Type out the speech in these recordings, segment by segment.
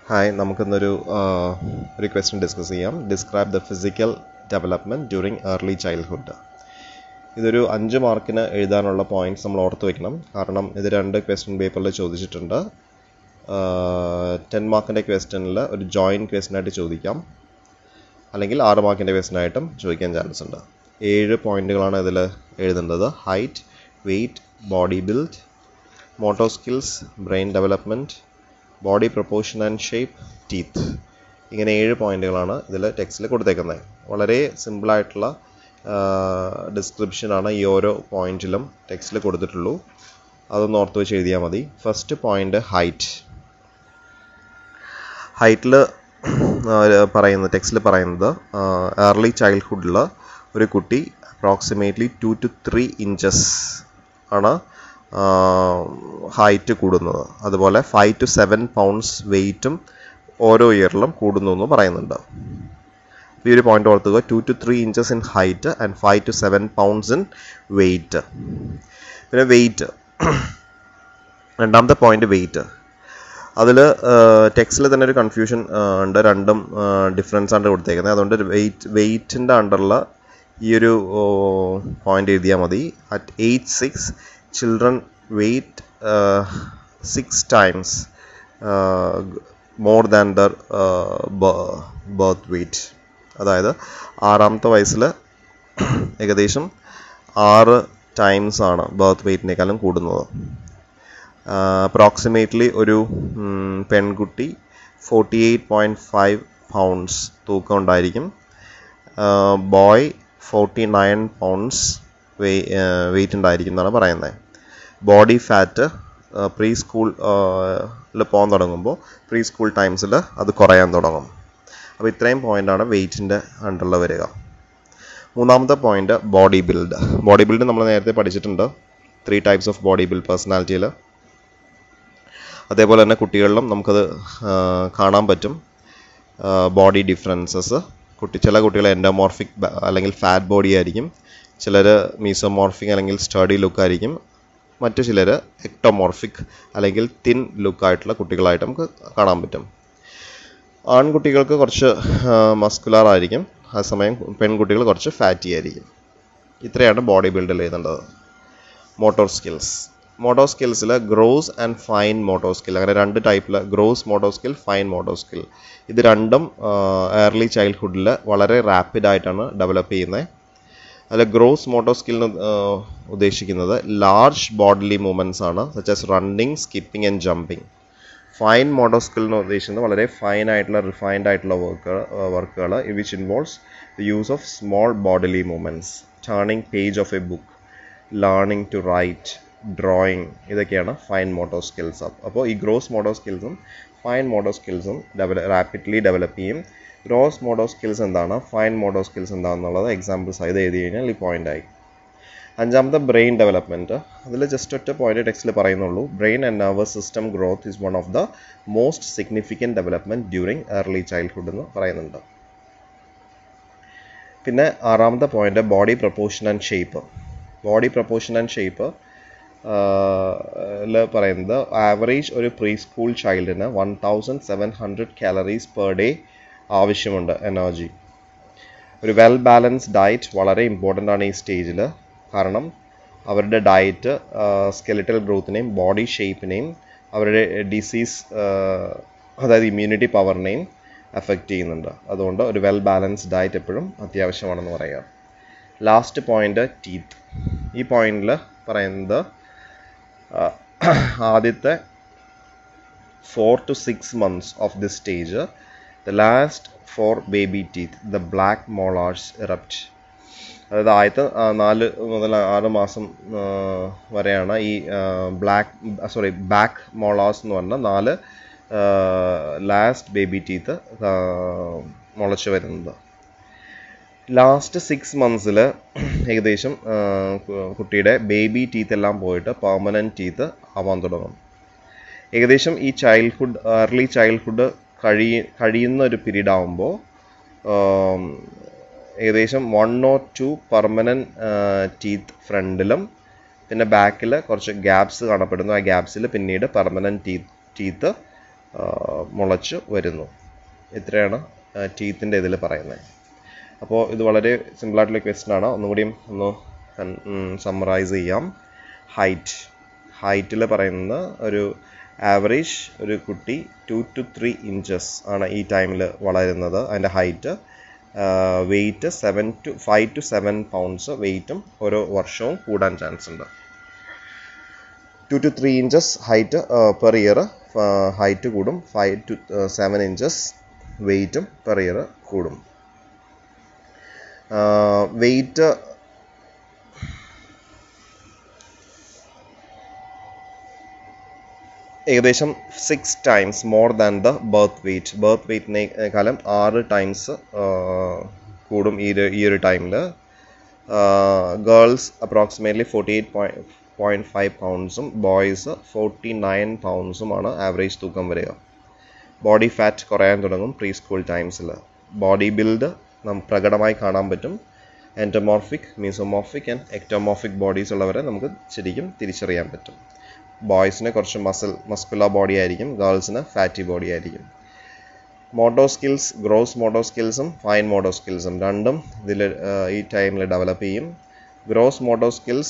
hi നമുക്കിന്നൊരു ആ, ഒരു ക്വസ്റ്റ്യൻ ഡിസ്കസ് ചെയ്യാം describe the physical development during early childhood ഇതൊരു അഞ്ച് മാർക്കിന് എഴുതാനുള്ള പോയിന്റ്സ് നമ്മൾ ഓർത്ത് വെക്കണം കാരണം ഇത് രണ്ട് ക്വസ്റ്റ്യൻ പേപ്പറിൽ ചോദിച്ചിട്ടുണ്ട് ടെൻ മാർക്കിൻ്റെ ക്വസ്റ്റ്യനിൽ ഒരു ജോയിൻറ്റ് ക്വസ്റ്റ്യനായിട്ട് ചോദിക്കാം അല്ലെങ്കിൽ ആറ് മാർക്കിൻ്റെ ക്വസ്റ്റ്യനായിട്ടും ചോദിക്കാൻ ചാൻസ് ഉണ്ട് ഏഴ് പോയിന്റുകളാണ് ഇതിൽ എഴുതേണ്ടത് height weight body build motor skills brain development body proportion and shape teeth ഇങ്ങനെ ഏഴ് പോയിന്റുകളാണ് ഇതിൽ ടെക്സ്റ്റിൽ കൊടുത്തേക്കുന്നത് വളരെ സിമ്പിളായിട്ടുള്ള ഡിസ്ക്രിപ്ഷനാണ് ഈ ഓരോ പോയിന്റിലും ടെക്സ്റ്റിൽ കൊടുത്തിട്ടുള്ളൂ അതൊന്ന് ഓർത്ത് വെച്ച് എഴുതിയാൽ മതി ഫസ്റ്റ് പോയിന്റ് ഹൈറ്റ് ഹൈറ്റിൽ പറയുന്നത് ടെക്സ്റ്റിൽ പറയുന്നത് ഏർലി ചൈൽഡ്ഹുഡിൽ ഒരു കുട്ടി approximately two to three inches ആണ് ഹൈറ്റ് കൂടുന്നത് അതുപോലെ ഫൈവ് ടു സെവൻ പൗണ്ട്സ് വെയിറ്റും ഓരോ ഇയറിലും കൂടുന്നു എന്ന് പറയുന്നുണ്ട് ഈ ഒരു പോയിന്റ് ഓർത്തുക two to three inches in height and five to seven pounds in weight പിന്നെ വെയിറ്റ് രണ്ടാമത്തെ പോയിന്റ് വെയിറ്റ് അതിൽ ടെക്സ്റ്റിൽ തന്നെ ഒരു കൺഫ്യൂഷൻ ഉണ്ട് രണ്ടും ഡിഫറൻസ് ആണ് കൊടുത്തേക്കുന്നത് അതുകൊണ്ട് വെയിറ്റ് വെയിറ്റിൻ്റെ അണ്ടറിൽ ഈ ഒരു പോയിന്റ് എഴുതിയാൽ മതി at eight six children weight six times more than their birth weight അതായത് ആറാമത്തെ വയസ്സിൽ ഏകദേശം ആറ് ടൈംസ് ആണ് ബർത്ത് വെയിറ്റിനേക്കാളും കൂടുന്നത് അപ്രോക്സിമേറ്റ്ലി ഒരു പെൺകുട്ടി forty eight point five pounds തൂക്കം ഉണ്ടായിരിക്കും boy forty nine pounds weight ഉണ്ടായിരിക്കും എന്നാണ് പറയുന്നത് ബോഡി ഫാറ്റ് പ്രീ സ്കൂളിൽ പോകാൻ തുടങ്ങുമ്പോൾ പ്രീ സ്കൂൾ ടൈംസിൽ അത് കുറയാൻ തുടങ്ങും അപ്പോൾ ഇത്രയും പോയിൻ്റാണ് വെയിറ്റിൻ്റെ അണ്ടറിൽ വരിക മൂന്നാമത്തെ point body build body build നമ്മൾ നേരത്തെ പഠിച്ചിട്ടുണ്ട് three types of body build പേഴ്സണാലിറ്റിയിൽ അതേപോലെ തന്നെ കുട്ടികളിലും നമുക്കത് കാണാൻ പറ്റും ബോഡി ഡിഫറൻസസ് കുട്ടി ചില കുട്ടികൾ എൻഡോമോർഫിക് അല്ലെങ്കിൽ ഫാറ്റ് ബോഡി ആയിരിക്കും ചിലർ മീസോമോർഫിക് അല്ലെങ്കിൽ സ്റ്റഡി ലുക്ക് ആയിരിക്കും മറ്റു ചിലർ എക്ടോമോർഫിക് അല്ലെങ്കിൽ തിൻ ലുക്കായിട്ടുള്ള കുട്ടികളായിട്ട് നമുക്ക് കാണാൻ പറ്റും ആൺകുട്ടികൾക്ക് കുറച്ച് മസ്കുലാർ ആയിരിക്കും അതേസമയം പെൺകുട്ടികൾ കുറച്ച് ഫാറ്റി ആയിരിക്കും ഇത്രയാണ് ബോഡി ബിൽഡിൽ എഴുതേണ്ടത് മോട്ടോർ സ്കിൽസ് മോട്ടോർ സ്കിൽസിൽ gross and fine motor skill അങ്ങനെ രണ്ട് ടൈപ്പിൽ gross motor skill fine motor skill ഇത് രണ്ടും ഏർലി ചൈൽഡ്ഹുഡിൽ വളരെ റാപ്പിഡായിട്ടാണ് ഡെവലപ്പ് ചെയ്യുന്നത് അതിൽ ഗ്രോസ് മോട്ടോർ സ്കിലിന് ഉദ്ദേശിക്കുന്നത് ലാർജ് ബോഡിലി മൂവ്മെൻറ്റ്സ് ആണ് such as running skipping and jumping fine motor സ്കിലിന് ഉദ്ദേശിക്കുന്നത് വളരെ ഫൈൻ ആയിട്ടുള്ള റിഫൈൻഡ് ആയിട്ടുള്ള വർക്ക് വർക്കുകൾ which involves the use of small bodily movements turning page of a book learning to write drawing ഇതൊക്കെയാണ് fine motor skills അപ്പോൾ ഈ gross motor സ്കിൽസും ഫൈൻ മോട്ടോർ സ്കിൽസും ഡെവല റാപ്പിഡ്ലി ഡെവലപ്പ് ചെയ്യും ഗ്രോസ് മോട്ടോർ സ്കിൽസ് എന്താണ് ഫൈൻ മോട്ടോർ സ്കിൽസ് എന്താണെന്നുള്ളത് examples ആയത് എഴുതി കഴിഞ്ഞാൽ ഈ പോയിന്റ് ആയി അഞ്ചാമത്തെ ബ്രെയിൻ ഡെവലപ്മെൻറ്റ് അതിൽ ജസ്റ്റ് ഒറ്റ പോയിന്റ് ടെക്സ്റ്റിൽ പറയുന്നുള്ളൂ brain and nervous system growth is one of the most significant development during early childhood എന്ന് പറയുന്നുണ്ട് പിന്നെ ആറാമത്തെ point body proportion and shape body proportion and shape പറയുന്നത് ആവറേജ് ഒരു പ്രീ സ്കൂൾ ചൈൽഡിന് one thousand seven hundred calories per day ആവശ്യമുണ്ട് energy ഒരു well balanced diet വളരെ ഇമ്പോർട്ടൻ്റ് ആണ് ഈ സ്റ്റേജിൽ കാരണം അവരുടെ ഡയറ്റ് സ്കെലിറ്റൽ ഗ്രോത്തിനെയും ബോഡി ഷേപ്പിനെയും അവരുടെ ഡിസീസ് അതായത് ഇമ്മ്യൂണിറ്റി പവറിനെയും എഫക്റ്റ് ചെയ്യുന്നുണ്ട് അതുകൊണ്ട് ഒരു വെൽ ബാലൻസ്ഡ് ഡയറ്റ് എപ്പോഴും അത്യാവശ്യമാണെന്ന് പറയുക ലാസ്റ്റ് പോയിന്റ് ടീത്ത് ഈ പോയിന്റിൽ പറയുന്നത് ആദ്യത്തെ four to six months of this stage the last four baby teeth the black molars erupt അതായത് ആദ്യത്തെ നാല് മുതൽ ആറ് മാസം വരെയാണ് ഈ ബ്ലാക്ക് സോറി ബാക്ക് മോളാസ് എന്ന് പറഞ്ഞ നാല് ലാസ്റ്റ് ബേബി ടീത്ത് മുളച്ചു വരുന്നത് ലാസ്റ്റ് സിക്സ് മന്ത്സിൽ ഏകദേശം കുട്ടിയുടെ ബേബി ടീത്ത് എല്ലാം പോയിട്ട് പെർമനൻറ്റ് ടീത്ത് ആവാൻ തുടങ്ങും ഏകദേശം ഈ ചൈൽഡ്ഹുഡ് ഏർലി ചൈൽഡ്ഹുഡ് കഴിയ കഴിയുന്ന ഒരു പീരീഡ് ആകുമ്പോൾ ഏകദേശം one or two permanent teeth ഫ്രണ്ടിലും പിന്നെ ബാക്കിൽ കുറച്ച് ഗ്യാപ്സ് കാണപ്പെടുന്നു ആ ഗ്യാപ്സിൽ പിന്നീട് പെർമനൻറ്റ് ടീത്ത് ടീത്ത് മുളച്ച് വരുന്നു ഇത്രയാണ് ടീത്തിൻ്റെ ഇതിൽ പറയുന്നത് അപ്പോൾ ഇത് വളരെ സിമ്പിളായിട്ടുള്ള ക്വസ്റ്റ്യൻ ആണ് ഒന്നുകൂടിയും ഒന്ന് സമ്മറൈസ് ചെയ്യാം ഹൈറ്റ് ഹൈറ്റിൽ പറയുന്നത് ഒരു ആവറേജ് ഒരു കുട്ടി ടു ടു ത്രീ ഇഞ്ചസ് ആണ് ഈ ടൈമിൽ വളരുന്നത് അതിൻ്റെ height weight seven to five to seven pounds വെയിറ്റും ഓരോ വർഷവും കൂടാൻ ചാൻസ് ഉണ്ട് two to three inches height per year height കൂടും ഫൈവ് ടു സെവൻ ഇഞ്ചസ് വെയിറ്റും പെർ ഇയർ കൂടും വെയിറ്റ് ഏകദേശം six times more than the birth weight birth വെയിറ്റിനേക്കാളും ആറ് ടൈംസ് കൂടും ഈ ഒരു ഈ ഒരു ടൈമിൽ girls approximately forty eight point point five പൗണ്ട്സും ബോയ്സ് ഫോർട്ടി നയൻ പൗണ്ട്സുമാണ് ആവറേജ് തൂക്കം വരിക ബോഡി ഫാറ്റ് കുറയാൻ തുടങ്ങും പ്രീ സ്കൂൾ ടൈംസിൽ ബോഡി ബിൽഡ് നം പ്രകടമായി കാണാൻ പറ്റും endomorphic mesomorphic and ectomorphic bodies ഉള്ളവരെ നമുക്ക് ശരിക്കും തിരിച്ചറിയാൻ പറ്റും ബോയ്സിന് കുറച്ച് മസിൽ മസ്കുലർ ബോഡി ആയിരിക്കും ഗേൾസിന് ഫാറ്റി ബോഡി ആയിരിക്കും മോട്ടോ സ്കിൽസ് ഗ്രോസ് മോട്ടോ സ്കിൽസും ഫൈൻ മോട്ടോ സ്കിൽസും രണ്ടും ഇതിൽ ഈ ടൈമിൽ ഡെവലപ്പ് ചെയ്യും ഗ്രോസ് മോട്ടോ സ്കിൽസ്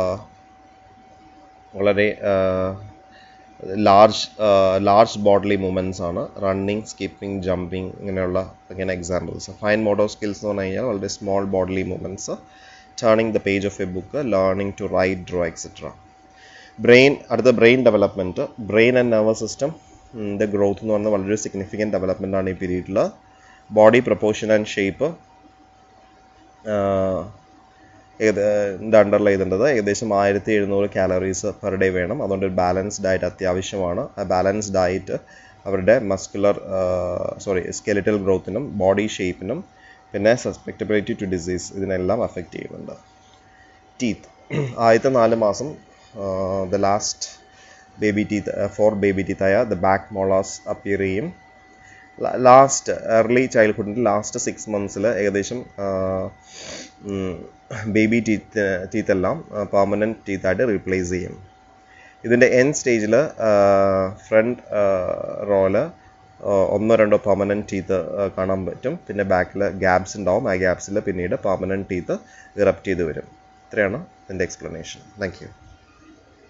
വളരെ ലാർജ് ലാർജ് ബോഡ്ലി മൂവ്മെൻറ്റ്സ് ആണ് റണ്ണിങ് സ്കിപ്പിംഗ് ജമ്പിങ് ഇങ്ങനെയുള്ള ഇങ്ങനെ എക്സാമ്പിൾസ് ഫൈൻ മോട്ടോ സ്കിൽസ് എന്ന് പറഞ്ഞു കഴിഞ്ഞാൽ വളരെ small bodily movements turning the page of a book learning to write draw etcetera brain അടുത്ത brain development brain and nervous system ൻ്റെ growth എന്ന് പറഞ്ഞാൽ വളരെ സിഗ്നിഫിക്കൻറ്റ് ഡെവലപ്മെൻ്റ് ആണ് ഈ പീരീഡിൽ ബോഡി പ്രപ്പോർഷൻ ആൻഡ് ഷേപ്പ് ഇതിൻ്റെ അണ്ടറിൽ എഴുതേണ്ടത് ഏകദേശം ആയിരത്തി എഴുന്നൂറ് കാലറീസ് പെർ ഡേ വേണം അതുകൊണ്ട് ഒരു ബാലൻസ്ഡ് ഡയറ്റ് അത്യാവശ്യമാണ് ആ ബാലൻസ്ഡ് ഡയറ്റ് അവരുടെ മസ്കുലർ സോറി സ്കെലിറ്റൽ ഗ്രോത്തിനും ബോഡി ഷേപ്പിനും പിന്നെ സസ്പെക്റ്റബിലിറ്റി ടു ഡിസീസ് ഇതിനെല്ലാം അഫക്റ്റ് ചെയ്യുന്നുണ്ട് ടീത്ത് ആദ്യത്തെ നാല് മാസം the last baby teeth four baby ടീത്തായ ദ ബാക്ക് മോളാസ് അപ്പിയർ ചെയ്യും ലാസ്റ്റ് ഏർലി ചൈൽഡ്ഹുഡിൻ്റെ ലാസ്റ്റ് സിക്സ് മന്ത്സിൽ ഏകദേശം ബേബി ടീത്ത് ടീത്ത് എല്ലാം പെർമനൻറ്റ് ടീത്തായിട്ട് റീപ്ലേസ് ചെയ്യും ഇതിൻ്റെ എൻ സ്റ്റേജിൽ ഫ്രണ്ട് റോല് ഒന്നോ രണ്ടോ പെർമനൻറ്റ് ടീത്ത് കാണാൻ പറ്റും പിന്നെ ബാക്കിൽ ഗ്യാപ്സ് ഉണ്ടാവും ആ ഗ്യാപ്സിൽ പിന്നീട് പെർമനൻറ്റ് ടീത്ത് ഇറപ്റ്റ് ചെയ്ത് വരും ഇത്രയാണ് ഇതിൻ്റെ എക്സ്പ്ലനേഷൻ താങ്ക് യു